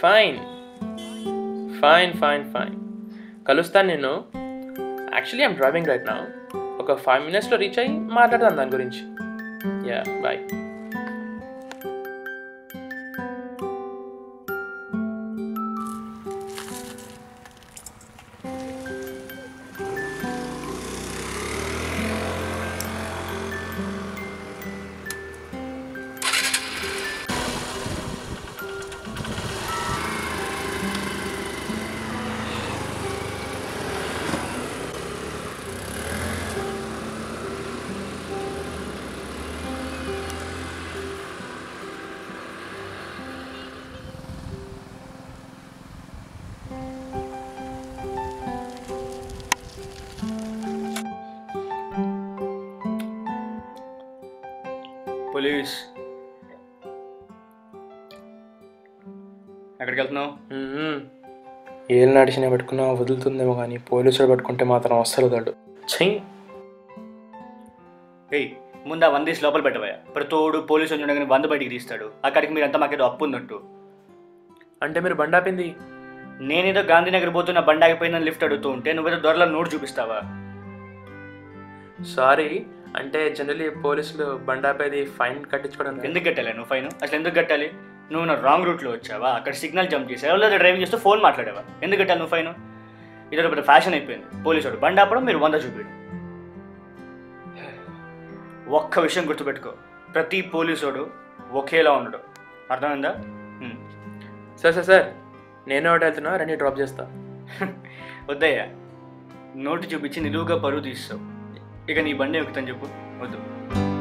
Fine fine fine fine కలుస్తాను నేను actually I'm driving right నా ఒక ఫైవ్ మినిట్స్లో రీచ్ అయ్యి మాట్లాడదాం దాని గురించి యా బాయ్ పోలీస్ ఎక్కడికి వెళ్తున్నావు ఏళ్ళు నడిచిన పట్టుకున్నా వదులుతుందేమో కానీ పోలీసులు పట్టుకుంటే మాత్రం అస్సలు వదలడు చెయ్యి ఏయ్ ముందు ఆ వంద తీసి లోపల పెట్టబోయా ఇప్పుడు తోడు పోలీసు ఉండగానే వంద బయటికి తీస్తాడు అక్కడికి మీరు అంతా మాకేదో అప్పు ఉన్నట్టు అంటే మీరు బండాపింది నేనేదో గాంధీనగర్ పోతున్న బండి ఆగిపోయిందని లిఫ్ట్ అడుగుతూ ఉంటే నువ్వేదో దొరలో నోటు చూపిస్తావా సారీ అంటే జనరలీ పోలీసులు బండాపేది ఫైన్ కట్టించుకోవడం లేదు. ఎందుకు కట్టాలి నువ్వు ఫైన్ అసలు ఎందుకు కట్టాలి నువ్వు నా రాంగ్ రూట్లో వచ్చావా అక్కడ సిగ్నల్ జంప్ చేసావా లేదా డ్రైవింగ్ చేస్తూ ఫోన్ మాట్లాడావా ఎందుకు కట్టాలి నువ్వు ఫైన్ ఇది ఒక ఫ్యాషన్ అయిపోయింది పోలీసు వాడు బండి ఆపడం మీరు వంద చూపిడు ఒక్క విషయం గుర్తుపెట్టుకో ప్రతి పోలీసోడు ఒకేలా ఉండడు అర్థమైందా హ్మ్. సార్ సార్ సార్ నేను ఒకటి వెళ్తున్నా రండి డ్రాప్ చేస్తా వద్దయ్యా నోటు చూపించి నిలువుగా పరువు తీస్తావు ఇక నీ బండి ఎక్కుతాను చెప్పు వద్దు